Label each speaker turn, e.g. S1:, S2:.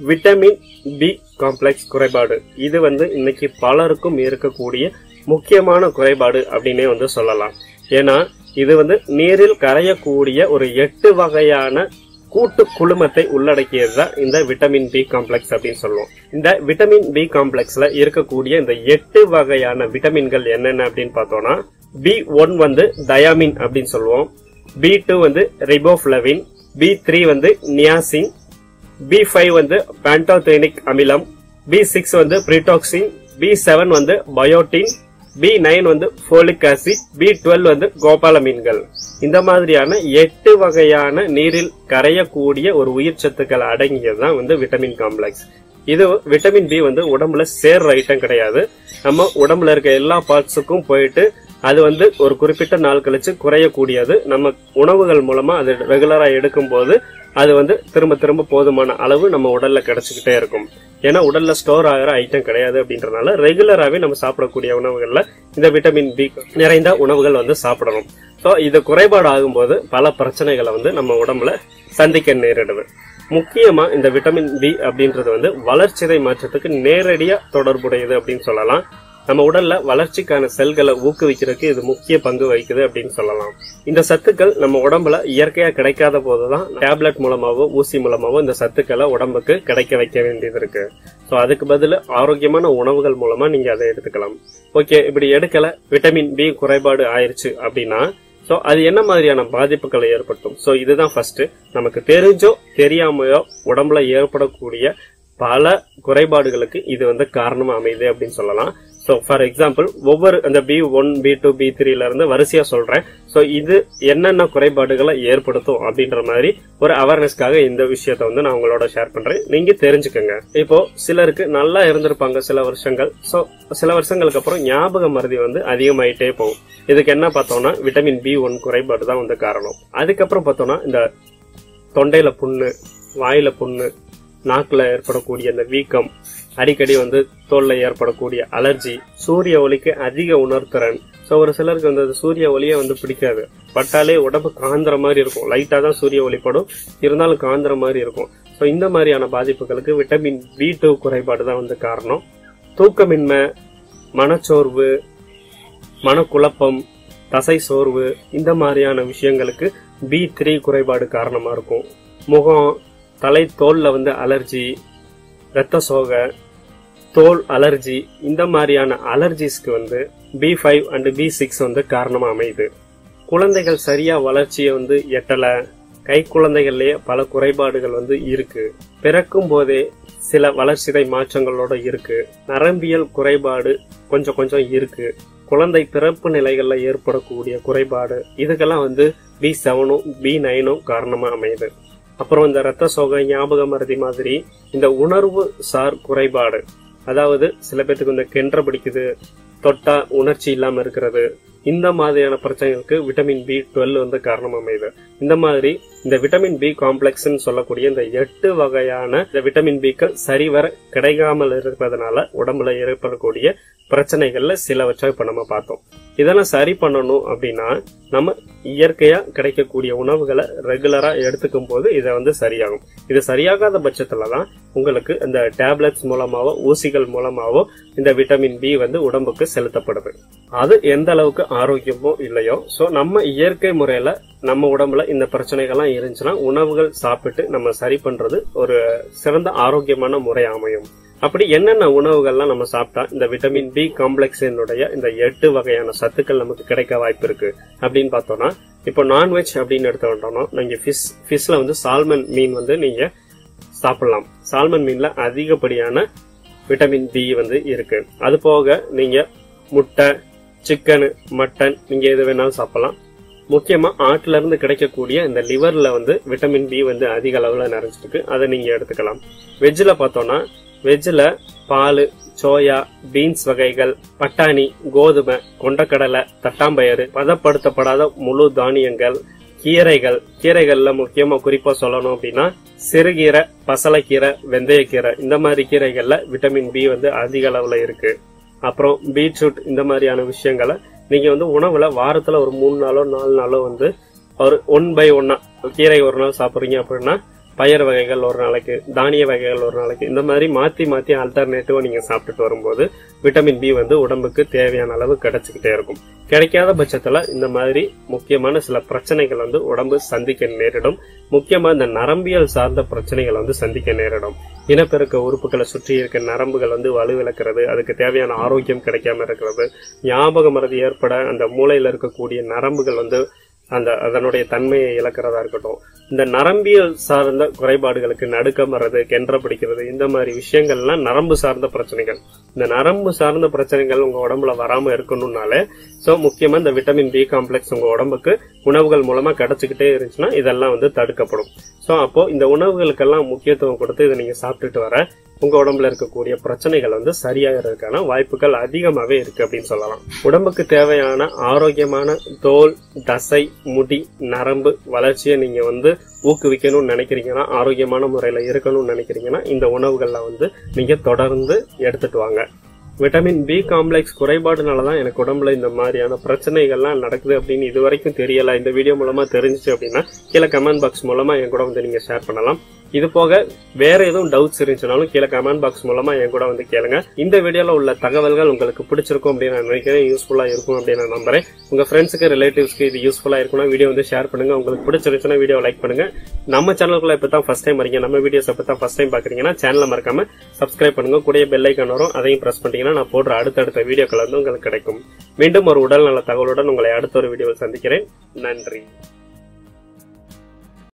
S1: vitamin B complex குறைபாடு இது வந்து இன்னைக்கு பலருக்கும் இருக்கக்கூடிய முக்கியமான குறைபாடு அப்படின்னே வந்து சொல்லலாம் ஏன்னா இது வந்து நீரில் கரையக்கூடிய ஒரு எட்டு வகையான கூட்டு குழுமத்தை உள்ளடக்கியது தான் இந்த விட்டமின் பி காம்ப்ளெக்ஸ் அப்படின்னு சொல்லுவோம் இந்த விட்டமின் பி காம்ப்ளெக்ஸ்ல இருக்கக்கூடிய இந்த எட்டு வகையான விட்டமின்கள் என்னென்ன அப்படின்னு பார்த்தோம்னா பி ஒன் வந்து டயாமின் அப்படின்னு சொல்லுவோம் பி டூ வந்து ரிபோஃப்ளவின் பி த்ரீ வந்து நியாசின் பி ஃபைவ் வந்து பேண்டோதேனிக் அமிலம் பி சிக்ஸ் வந்து பிரிட்டாக்சின் பி செவன் வந்து பயோட்டின் பி நைன் வந்து ஃபோலிக் ஆசிட் பி டுவெல் வந்து கோபாலமீன்கள் இந்த மாதிரியான எட்டு வகையான நீரில் கரையக்கூடிய ஒரு உயிர் சத்துக்கள் அடங்கியதுதான் வந்து விட்டமின் காம்ப்ளெக்ஸ் இது விட்டமின் பி வந்து உடம்புல சேர்ற ஐட்டம் கிடையாது நம்ம உடம்புல இருக்க எல்லா பார்ட்ஸுக்கும் போயிட்டு அது வந்து ஒரு குறிப்பிட்ட நாள் கழிச்சு குறையக்கூடியது நம்ம உணவுகள் மூலமா அது ரெகுலரா எடுக்கும் போது அது வந்து திரும்ப திரும்ப போதுமான அளவு நம்ம உடல்ல கிடைச்சிக்கிட்டே இருக்கும் ஏன்னா உடல்ல ஸ்டோர் ஆகிற ஐட்டம் கிடையாது அப்படின்றனால ரெகுலராகவே நம்ம சாப்பிடக்கூடிய உணவுகள்ல இந்த விட்டமின் பி நிறைந்த உணவுகள் வந்து சாப்பிடணும் ஸோ இது குறைபாடு ஆகும்போது பல பிரச்சனைகளை வந்து நம்ம உடம்புல சந்திக்க நேரிடுது முக்கியமா இந்த விட்டமின் பி அப்படின்றது வந்து வளர்ச்சிதை மாற்றத்துக்கு நேரடியா தொடர்புடையது அப்படின்னு சொல்லலாம் நம்ம உடல்ல வளர்ச்சிக்கான செல்களை ஊக்குவிக்கிறதுக்கு இது முக்கிய பங்கு வகிக்குது அப்படின்னு சொல்லலாம் இந்த சத்துக்கள் நம்ம உடம்புல இயற்கையா கிடைக்காத போதுதான் டேப்லெட் மூலமாவோ ஊசி மூலமாவோ இந்த சத்துக்களை உடம்புக்கு கிடைக்க வைக்க வேண்டியது இருக்கு ஸோ அதுக்கு பதில் ஆரோக்கியமான உணவுகள் மூலமா நீங்க அதை எடுத்துக்கலாம் ஓகே இப்படி எடுக்கல விட்டமின் பி குறைபாடு ஆயிருச்சு அப்படின்னா ஸோ அது என்ன மாதிரியான பாதிப்புகளை ஏற்படுத்தும் ஸோ இதுதான் ஃபர்ஸ்ட் நமக்கு தெரிஞ்சோ தெரியாமையோ உடம்புல ஏற்படக்கூடிய பல குறைபாடுகளுக்கு இது வந்து காரணமா அமையுது அப்படின்னு சொல்லலாம் ஸோ ஃபார் எக்ஸாம்பிள் ஒவ்வொரு அந்த B one B two B த்ரீல இருந்து வரிசையா சொல்றேன் ஸோ இது என்னென்ன குறைபாடுகளை ஏற்படுத்தும் அப்படின்ற மாதிரி ஒரு அவேர்னஸ்க்காக இந்த விஷயத்த வந்து நான் உங்களோட ஷேர் பண்றேன் நீங்க தெரிஞ்சுக்கோங்க இப்போ சிலருக்கு நல்லா இருந்திருப்பாங்க சில வருஷங்கள் ஸோ சில வருஷங்களுக்கு அப்புறம் ஞாபக மருதி வந்து அதிகமாயிட்டே போகும் இதுக்கு என்ன பார்த்தோம்னா விட்டமின் பி ஒன் குறைபாடு தான் வந்து காரணம் அதுக்கப்புறம் பார்த்தோம்னா இந்த தொண்டையில புண்ணு வாயில புண்ணு நாக்குல ஏற்படக்கூடிய அந்த வீக்கம் அடிக்கடி வந்து தோல்ல ஏற்படக்கூடிய அலர்ஜி சூரிய ஒளிக்கு அதிக உணர்திறன் ஸோ ஒரு சிலருக்கு வந்து அது சூரிய ஒளியே வந்து பிடிக்காது பட்டாலே உடம்பு காந்திர மாதிரி இருக்கும் லைட்டா தான் சூரிய ஒளி படும் இருந்தாலும் காந்திர மாதிரி இருக்கும் ஸோ இந்த மாதிரியான பாதிப்புகளுக்கு விட்டமின் பி டூ குறைபாடு தான் வந்து காரணம் தூக்கமின்மை மனச்சோர்வு மனக்குழப்பம் தசை சோர்வு இந்த மாதிரியான விஷயங்களுக்கு பி த்ரீ குறைபாடு காரணமா இருக்கும் முகம் தலை தோல்ல வந்து அலர்ஜி இரத்த சோகை தோல் அலர்ஜி இந்த மாதிரியான அலர்ஜிஸ்க்கு வந்து B five and B six வந்து காரணமா அமையுது குழந்தைகள் சரியா வளர்ச்சியை வந்து எட்டல கை குழந்தைகள்லயே பல குறைபாடுகள் வந்து இருக்கு பிறக்கும் போதே சில வளர்ச்சிதை மாற்றங்களோட இருக்கு நரம்பியல் குறைபாடு கொஞ்சம் கொஞ்சம் இருக்கு குழந்தை பிறப்பு நிலைகள்ல ஏற்படக்கூடிய குறைபாடு இதுக்கெல்லாம் வந்து பி செவனும் பி நைனும் காரணமா அமையுது அப்புறம் இந்த ரத்த சோகை ஞாபக மருதி மாதிரி இந்த உணர்வு சார் குறைபாடு அதாவது சில பேத்துக்கு இந்த கென்ற பிடிக்குது தொட்டா உணர்ச்சி இல்லாம இருக்கிறது இந்த மாதிரியான பிரச்சனைகளுக்கு விட்டமின் பி டுவெல் வந்து காரணம் அமையுது இந்த மாதிரி இந்த விட்டமின் பி காம்ப்ளெக்ஸ் சொல்லக்கூடிய இந்த எட்டு வகையான இந்த விட்டமின் பிக்கள் சரிவர கிடைக்காமல் இருப்பதனால உடம்புல ஏற்படக்கூடிய பிரச்சனைகள்ல சிலவற்றை இப்ப நம்ம பார்த்தோம் இதெல்லாம் சரி பண்ணணும் அப்படின்னா நம்ம இயற்கையா கிடைக்கக்கூடிய உணவுகளை ரெகுலரா எடுத்துக்கும் போது இதை வந்து சரியாகும் இது சரியாகாத பட்சத்துல தான் உங்களுக்கு இந்த டேப்லெட்ஸ் மூலமாவோ ஊசிகள் மூலமாவோ இந்த விட்டமின் பி வந்து உடம்புக்கு செலுத்தப்படுது அது எந்த அளவுக்கு ஆரோக்கியமோ இல்லையோ சோ நம்ம இயற்கை முறையில நம்ம உடம்புல இந்த பிரச்சனைகள்லாம் இருந்துச்சுன்னா உணவுகள் சாப்பிட்டு நம்ம சரி பண்றது ஒரு சிறந்த ஆரோக்கியமான முறை அமையும் அப்படி என்னென்ன உணவுகள்லாம் நம்ம சாப்பிட்டா இந்த விட்டமின் பி காம்ப்ளெக்ஸினுடைய இந்த எட்டு வகையான சத்துக்கள் நமக்கு கிடைக்க வாய்ப்பு இருக்கு அப்படின்னு பார்த்தோம்னா இப்போ நான்வெஜ் அப்படின்னு எடுத்துக்கிட்டோம்னா நீங்க ஃபிஷ் ஃபிஷ்ல வந்து சால்மன் மீன் வந்து நீங்க சாப்பிடலாம் சால்மன் மீன்ல அதிகப்படியான விட்டமின் பி வந்து இருக்கு அது போக நீங்க முட்டை சிக்கன் மட்டன் நீங்க எது வேணாலும் சாப்பிடலாம் முக்கியமா ஆட்டுல இருந்து கிடைக்கக்கூடிய இந்த லிவர்ல வந்து விட்டமின் பி வந்து அதிக அளவுல நிறைஞ்சிருக்கு அதை நீங்க எடுத்துக்கலாம் வெஜ்ல பார்த்தோம்னா வெஜ்ல பால் சோயா பீன்ஸ் வகைகள் பட்டாணி கோதுமை கொண்டக்கடலை தட்டாம்பயிறு பதப்படுத்தப்படாத முழு தானியங்கள் கீரைகள் கீரைகள்ல முக்கியமா குறிப்பா சொல்லணும் அப்படின்னா சிறுகீரை பசலைக்கீரை வெந்தயக்கீரை இந்த மாதிரி கீரைகள்ல விட்டமின் பி வந்து அதிக அளவுல இருக்கு அப்புறம் பீட்ரூட் இந்த மாதிரியான விஷயங்களை நீங்க வந்து உணவுல வாரத்துல ஒரு மூணு நாளோ நாலு நாளோ வந்து ஒரு ஒன் பை ஒன்னா கீரை ஒரு நாள் சாப்பிடுறீங்க அப்படின்னா பயறு வகைகள் ஒரு நாளைக்கு தானிய வகைகள் ஒரு நாளைக்கு இந்த மாதிரி மாத்தி மாத்தி ஆல்டர்னேட்டிவா நீங்க சாப்பிட்டுட்டு வரும்போது விட்டமின் பி வந்து உடம்புக்கு தேவையான அளவு கிடைச்சிக்கிட்டே இருக்கும் கிடைக்காத பட்சத்துல இந்த மாதிரி முக்கியமான சில பிரச்சனைகள் வந்து உடம்பு சந்திக்க நேரிடும் முக்கியமா இந்த நரம்பியல் சார்ந்த பிரச்சனைகள் வந்து சந்திக்க நேரிடும் இனப்பெருக்க உறுப்புகளை சுற்றி இருக்க நரம்புகள் வந்து வலுவிழக்கிறது அதுக்கு தேவையான ஆரோக்கியம் கிடைக்காம இருக்கிறது ஞாபக மறதி ஏற்பட அந்த மூளையில இருக்கக்கூடிய நரம்புகள் வந்து அந்த அதனுடைய தன்மையை இழக்கிறதா இருக்கட்டும் இந்த நரம்பியல் சார்ந்த குறைபாடுகளுக்கு நடுக்கம் வர்றது கென்ற பிடிக்கிறது இந்த மாதிரி விஷயங்கள்லாம் நரம்பு சார்ந்த பிரச்சனைகள் இந்த நரம்பு சார்ந்த பிரச்சனைகள் உங்க உடம்புல வராம இருக்கணும்னாலே சோ முக்கியமா இந்த விட்டமின் பி காம்ப்ளெக்ஸ் உங்க உடம்புக்கு உணவுகள் மூலமா கிடைச்சிக்கிட்டே இருந்துச்சுன்னா இதெல்லாம் வந்து தடுக்கப்படும் சோ அப்போ இந்த உணவுகளுக்கெல்லாம் முக்கியத்துவம் கொடுத்து இதை நீங்க சாப்பிட்டுட்டு வர உங்க உடம்புல இருக்கக்கூடிய பிரச்சனைகள் வந்து சரியாகிறதுக்கான வாய்ப்புகள் அதிகமாவே இருக்கு அப்படின்னு சொல்லலாம் உடம்புக்கு தேவையான ஆரோக்கியமான தோல் தசை முடி நரம்பு வளர்ச்சியை நீங்க வந்து ஊக்குவிக்கணும்னு நினைக்கிறீங்கன்னா ஆரோக்கியமான முறையில இருக்கணும்னு நினைக்கிறீங்கன்னா இந்த உணவுகள்ல வந்து நீங்க தொடர்ந்து எடுத்துட்டு வாங்க விட்டமின் பி காம்ப்ளெக்ஸ் குறைபாடுனால தான் எனக்கு உடம்புல இந்த மாதிரியான பிரச்சனைகள்லாம் நடக்குது அப்படின்னு இது வரைக்கும் தெரியல இந்த வீடியோ மூலமா தெரிஞ்சுச்சு அப்படின்னா கீழே கமெண்ட் பாக்ஸ் மூலமா என் கூட வந்து நீங்க ஷேர் பண்ணலாம் இது போக வேற எதுவும் டவுட்ஸ் இருந்துச்சுனாலும் கீழே கமெண்ட் பாக்ஸ் மூலமா என் கூட வந்து கேளுங்க இந்த வீடியோல உள்ள தகவல்கள் உங்களுக்கு பிடிச்சிருக்கும் அப்படின்னு நான் நினைக்கிறேன் யூஸ்ஃபுல்லா இருக்கும் அப்படின்னு நான் நம்புறேன் உங்க ஃப்ரெண்ட்ஸுக்கு ரிலேட்டிவ்ஸ்க்கு இது யூஸ்ஃபுல்லா இருக்கும்னா வீடியோ வந்து ஷேர் பண்ணுங்க உங்களுக்கு பிடிச்சிருந்துச்சுன்னா வீடியோ லைக் பண்ணுங்க நம்ம சேனலுக்குள்ள இப்ப தான் ஃபர்ஸ்ட் டைம் வரீங்க நம்ம வீடியோஸ் இப்ப தான் ஃபர்ஸ்ட் டைம் பாக்குறீங்கன்னா சேனலை மறக்காம சப்ஸ்கிரைப் பண்ணுங்க கூடிய பெல் ஐக்கான் வரும் அதையும் பிரஸ் பண்ணிட்டீங்கன்னா நான் போடுற அடுத்தடுத்த வீடியோக்கள் வந்து உங்களுக்கு கிடைக்கும் மீண்டும் ஒரு உடல் நல தகவலுடன் உங்களை அடுத்த ஒரு வீடியோவில் சந்திக்கிறேன் நன்றி